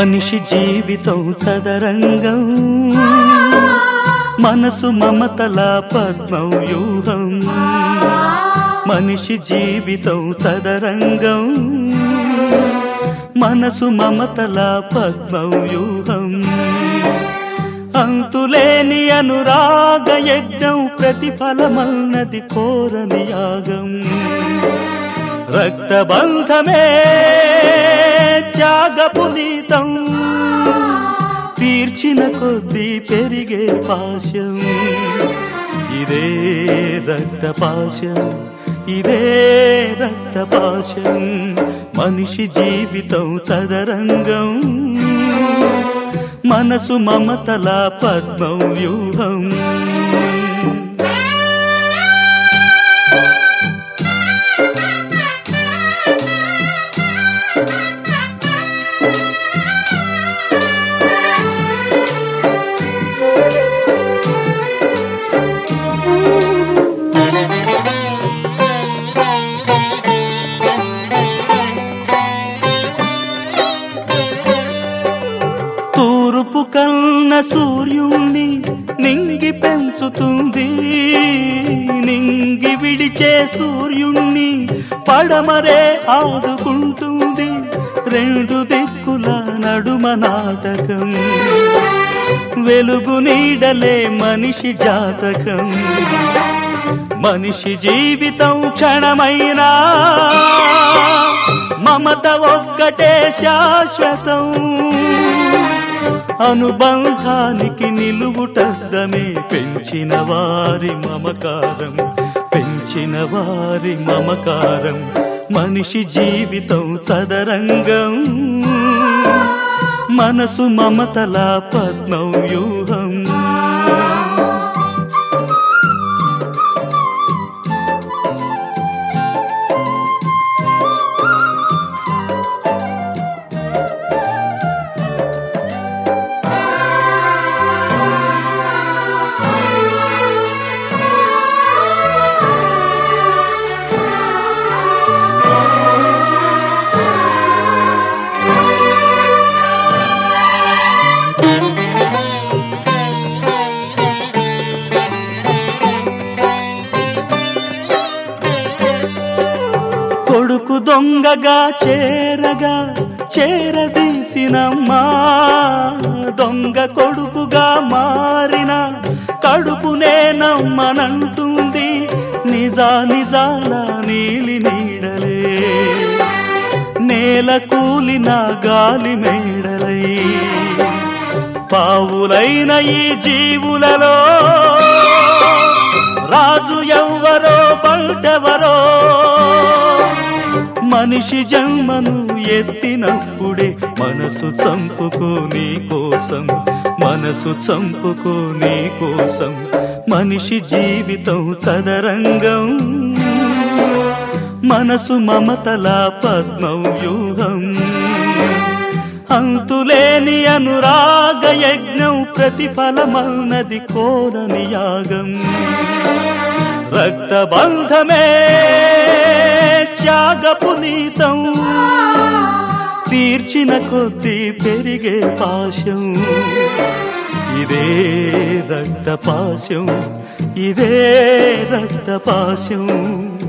మనిషి జీవితం చదరంగం మనసు మమతల పద్మం వ్యూహం మనిషి జీవితం చదరంగం మనసు మమతల పద్మం వ్యూహం అంతులేని అనురాగ యజ్ఞం ప్రతిఫలమన్నది కోరని యాగం రక్తబంధమే త్యాగపునీతం తీర్చిన కొద్దీ పెరిగే పాశం ఇదే రక్తపాశం ఇదే రక్తపాశం మనిషి జీవితం చదరంగం మనసు మమతల పద్మం వ్యూహం తూర్పు కన్న సూర్యుణ్ణి నింగి పెంచుతుంది నింగి విడిచే సూర్యుణ్ణి పడమరే ఆదుకుంటుంది రెండు దిక్కుల నడుమ నాటకం వెలుగు నీడలే మనిషి జాతకం మనిషి జీవితం క్షణమైనా మమత ఒక్కటే శాశ్వతం అనుబంధానికి నిలువుటద్దమే పెంచిన వారి మమకారం పెంచిన వారి మమకారం మనిషి జీవితం చదరంగం మనసు మమతల పద్మం వ్యూహం కొడుకు దొంగగా చేరగా చేరదీసినమ్మా దొంగ కొడుకుగా మారిన కడుపునే నమ్మనంటుంది నిజా నిజాల నీలి నీడలే నేల కూలిన గాలి మేడలై పావులైన ఈ జీవులలో రాజు ఎవ్వరో పంటవరో మనిషి జన్మను ఎత్తినప్పుడే మనసు చంపుకో నీ కోసం మనసు చంపుకో నీ కోసం మనిషి జీవితం చదరంగం మనసు మమతల పద్మం వ్యూహం అంతులేని అనురాగ యజ్ఞం ప్రతిఫలమన్నది కోరని యాగం రక్తబంధమే త్యాగపునీతం తీర్చిన కొద్దీ పెరిగే పాశం ఇదే రక్తపాశం ఇదే రక్తపాశం